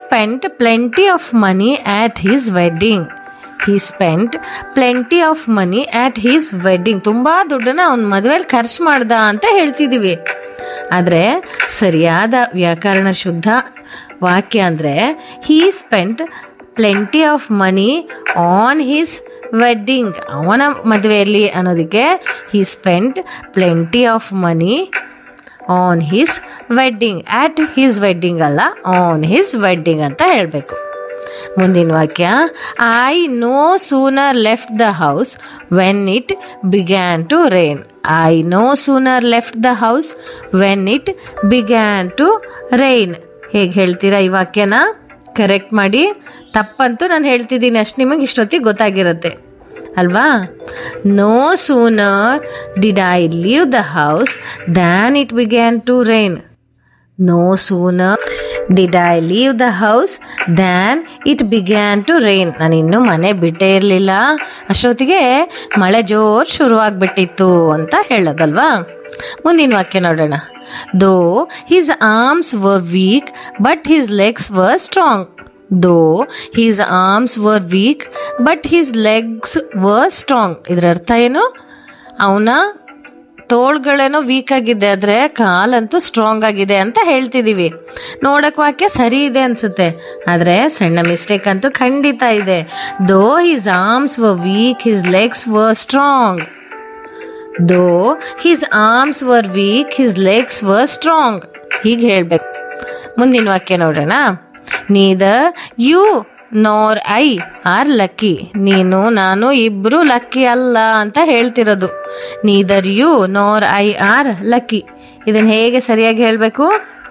spent plenty of money at his wedding he spent plenty of money at his wedding ತುಂಬ ದುಡ್ಡನ್ನ ಅವ್ನ ಮದುವೆಯಲ್ಲಿ ಖರ್ಚು ಮಾಡ್ದ ಅಂತ ಹೇಳ್ತಿದ್ದೀವಿ ಆದರೆ ಸರಿಯಾದ ವ್ಯಾಕರಣ ಶುದ್ಧ ವಾಕ್ಯ ಅಂದರೆ he spent plenty of money on his wedding ಅವನ ಮದುವೆಯಲ್ಲಿ ಅನ್ನೋದಕ್ಕೆ he spent plenty of money on his wedding at his wedding ಅಲ್ಲ ಆನ್ ಹಿಸ್ ವೆಡ್ಡಿಂಗ್ ಅಂತ ಹೇಳಬೇಕು ಮುಂದಿನ ವಾಕ್ಯ I no sooner left the house when it began to rain I no sooner left the house when it began to rain ಹೇಗೆ ಹೇಳ್ತೀರಾ ಈ ವಾಕ್ಯನ correct ಮಾಡಿ ತಪ್ಪಂತೂ ನಾನು ಹೇಳ್ತಿದ್ದೀನಿ ಅಷ್ಟು ನಿಮಗೆ ಇಷ್ಟೊತ್ತಿಗೆ ಗೊತ್ತಾಗಿರುತ್ತೆ ಅಲ್ವಾ no sooner did I leave the house than it began to rain no sooner did I leave the house than it began to rain ನಾನು ಇನ್ನೂ ಮನೆ ಬಿಟ್ಟೇ ಇರಲಿಲ್ಲ ಅಷ್ಟೊತ್ತಿಗೆ ಮಳೆ ಜೋರು ಶುರುವಾಗ್ಬಿಟ್ಟಿತ್ತು ಅಂತ ಹೇಳೋದಲ್ವಾ ಮುಂದಿನ ವಾಕ್ಯ ನೋಡೋಣ though his arms were weak but his legs were strong though his arms were weak but his legs were strong ಇದರ ಅರ್ಥ ಏನು ಅವನ ತೋಳ್ಗಳೇನೋ ವೀಕ್ ಆಗಿದೆ ಆದರೆ ಕಾಲಂತೂ ಸ್ಟ್ರಾಂಗ್ ಆಗಿದೆ ಅಂತ ಹೇಳ್ತಿದ್ದೀವಿ ನೋಡಕ್ ವಾಕ್ಯ ಸರಿ ಇದೆ ಅನ್ಸುತ್ತೆ ಆದರೆ ಸಣ್ಣ ಮಿಸ್ಟೇಕ್ ಅಂತೂ ಖಂಡಿತ ಇದೆ though his arms were weak his legs were strong though his arms were weak his legs were strong ಹೀಗೆ ಹೇಳ್ಬೇಕು ಮುಂದಿನ ವಾಕ್ಯ ನೋಡೋಣ neither you nor I are lucky ನೀನು ನಾನು ಇಬ್ರು ಲಕ್ಕಿ ಅಲ್ಲ ಅಂತ ಹೇಳ್ತಿರೋದು neither you nor I are lucky ಇದನ್ನ ಹೇಗೆ ಸರಿಯಾಗಿ ಹೇಳಬೇಕು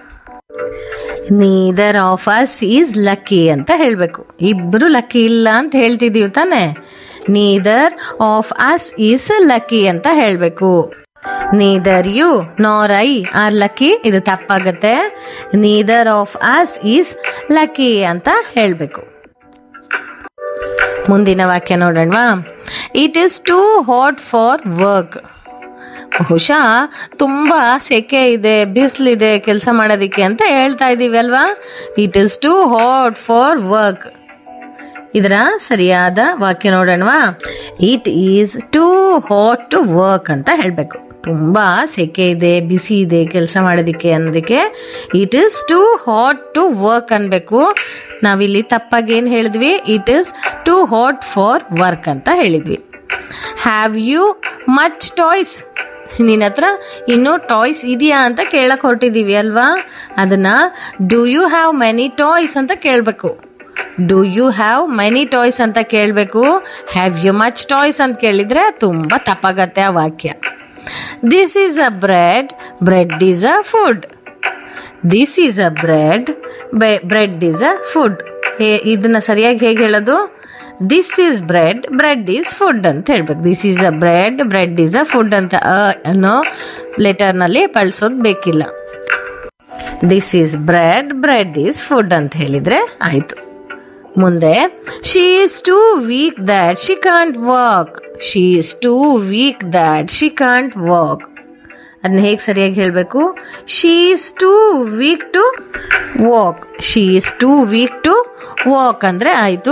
neither of us is lucky ಅಂತ ಹೇಳಬೇಕು ಇಬ್ರು ಲಕ್ಕಿ ಇಲ್ಲ ಅಂತ ಹೇಳ್ತಿದೀವಿ ತಾನೆ neither of us is lucky ಅಂತ ಹೇಳಬೇಕು neither you nor I are lucky ಇದು ತಪ್ಪಾಗತ್ತೆ neither of us is lucky ಅಂತ ಹೇಳಬೇಕು ಮುಂದಿನ ವಾಕ್ಯ ನೋಡೋಣವಾ it is too hot for work ಬಹುಶಃ ತುಂಬ ಸೆಕೆ ಇದೆ ಬಿಸಿಲಿದೆ ಕೆಲಸ ಮಾಡೋದಕ್ಕೆ ಅಂತ ಹೇಳ್ತಾ ಇದ್ದೀವಿ ಅಲ್ವಾ it is too hot for work ಇದರ ಸರಿಯಾದ ವಾಕ್ಯ ನೋಡೋಣವಾ it is too hot to work ಅಂತ ಹೇಳಬೇಕು ತುಂಬ ಸೆಕೆ ಇದೆ ಬಿಸಿ ಇದೆ ಕೆಲಸ ಮಾಡೋದಕ್ಕೆ ಅನ್ನೋದಕ್ಕೆ it is too hot to work ಅನ್ಬೇಕು ನಾವಿಲ್ಲಿ ತಪ್ಪಾಗಿ ಏನು ಹೇಳಿದ್ವಿ it is too hot for work ಅಂತ ಹೇಳಿದ್ವಿ ಹ್ಯಾವ್ ಯು ಮಚ್ ಟಾಯ್ಸ್ ನಿನ್ನ ಹತ್ರ ಇನ್ನೂ ಟಾಯ್ಸ್ ಇದೆಯಾ ಅಂತ ಕೇಳಕ್ ಹೊರಟಿದ್ದೀವಿ ಅಲ್ವಾ ಅದನ್ನ do you have many toys ಅಂತ ಕೇಳಬೇಕು do you have many toys ಅಂತ ಕೇಳಬೇಕು ಹ್ಯಾವ್ ಯು ಮಚ್ ಟಾಯ್ಸ್ ಅಂತ ಕೇಳಿದ್ರೆ ತುಂಬ ತಪ್ಪಾಗತ್ತೆ ಆ ವಾಕ್ಯ this is a bread bread is a food this is a bread bread is a food ಇದನ್ನ ಸರಿಯಾಗಿ ಹೇಗೆ ಹೇಳೋದು this is bread bread is food ಅಂತ ಹೇಳ್ಬೇಕು this is a bread bread is a food ಅಂತ ಅ ಅನ್ನೋ ಲೆಟರ್ನಲ್ಲಿ ಬಳಸೋದು ಬೇಕಿಲ್ಲ this is bread bread is food ಅಂತ ಹೇಳಿದ್ರೆ ಆಯ್ತು ಮುಂದೆ she is too weak that she can't walk she is too weak that she can't walk ಅದನ್ನ ಹೇಗೆ ಸರಿಯಾಗಿ ಹೇಳಬೇಕು she is too weak to walk she is too weak to walk ಅಂದರೆ ಆಯಿತು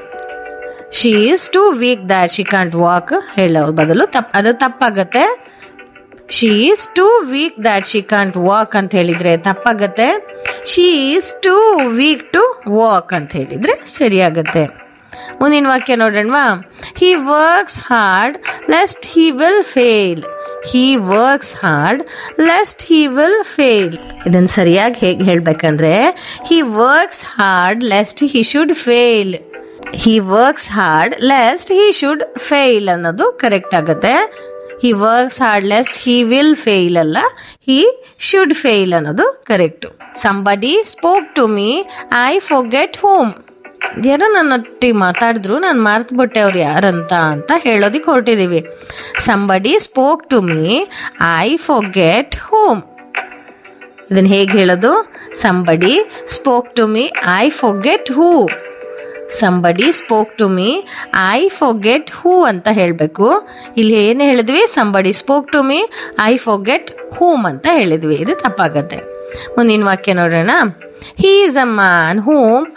she is too weak that she can't walk ಹೇಳೋ ಬದಲು ತಪ್ ಅದು ತಪ್ಪಾಗತ್ತೆ she is too weak that she can't walk ಅಂತ ಹೇಳಿದ್ರೆ ತಪ್ಪಾಗತ್ತೆ she is too weak to walk ಅಂತ ಹೇಳಿದ್ರೆ ಸರಿಯಾಗತ್ತೆ ಮುಂದಿನ ವಾಕ್ಯ ನೋಡೋಣವಾ he works hard lest he will fail he works hard lest he will fail ಇದನ್ನು ಸರಿಯಾಗಿ ಹೇಗೆ ಹೇಳ್ಬೇಕಂದ್ರೆ he works hard lest he should fail he works hard lest he should fail ಅನ್ನೋದು ಕರೆಕ್ಟ್ ಆಗುತ್ತೆ he works hard lest he will fail ಅಲ್ಲ he should fail ಅನ್ನೋದು correct somebody spoke to me I forget whom ಯಾರೋ ನನ್ನೊಟ್ಟಿಗೆ ಮಾತಾಡಿದ್ರು ನಾನು ಮರ್ತುಬಿಟ್ಟೆ ಅವ್ರು ಯಾರಂತ ಅಂತ ಹೇಳೋದಕ್ಕೆ ಹೊರಟಿದ್ದೀವಿ somebody spoke to me I forget whom ಇದನ್ನು ಹೇಗೆ ಹೇಳೋದು somebody spoke to me I forget who somebody spoke to me I forget who ಅಂತ ಹೇಳಬೇಕು ಇಲ್ಲಿ ಏನು ಹೇಳಿದ್ವಿ somebody spoke to me I forget whom ಅಂತ ಹೇಳಿದ್ವಿ ಇದು ತಪ್ಪಾಗತ್ತೆ ಮುಂದಿನ ವಾಕ್ಯ ನೋಡೋಣ he is a man whom